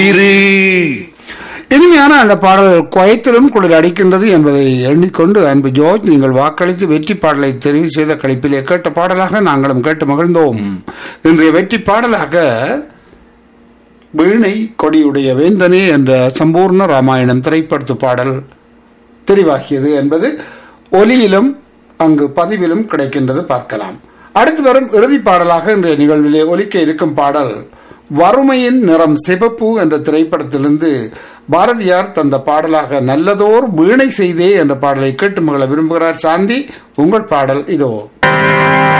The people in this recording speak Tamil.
இரு இனிமையான அந்த பாடல் குவைத்திலும் குளிர் அடிக்கின்றது என்பதை எண்ணிக்கொண்டு அன்பு ஜோர்ஜ் நீங்கள் வாக்களித்து வெற்றி பாடலை தெரிவு செய்த கழிப்பிலே கேட்ட பாடலாக நாங்களும் கேட்டு மகிழ்ந்தோம் இன்றைய வெற்றி பாடலாக வீணை கொடியுடைய வேந்தனே என்ற சம்பூர்ண ராமாயணம் திரைப்படத்து பாடல் தெரிவாகியது என்பது ஒலியிலும் அங்கு பதிவிலும் கிடைக்கின்றது பார்க்கலாம் அடுத்து வரும் இறுதி பாடலாக இன்றைய நிகழ்விலே ஒலிக்க இருக்கும் பாடல் வறுமையின் நிறம் சிவப்பு என்ற திரைப்படத்திலிருந்து பாரதியார் தந்த பாடலாக நல்லதோர் வீணை செய்தே என்ற பாடலை கேட்டு மகள விரும்புகிறார் சாந்தி உங்கள் பாடல் இதோ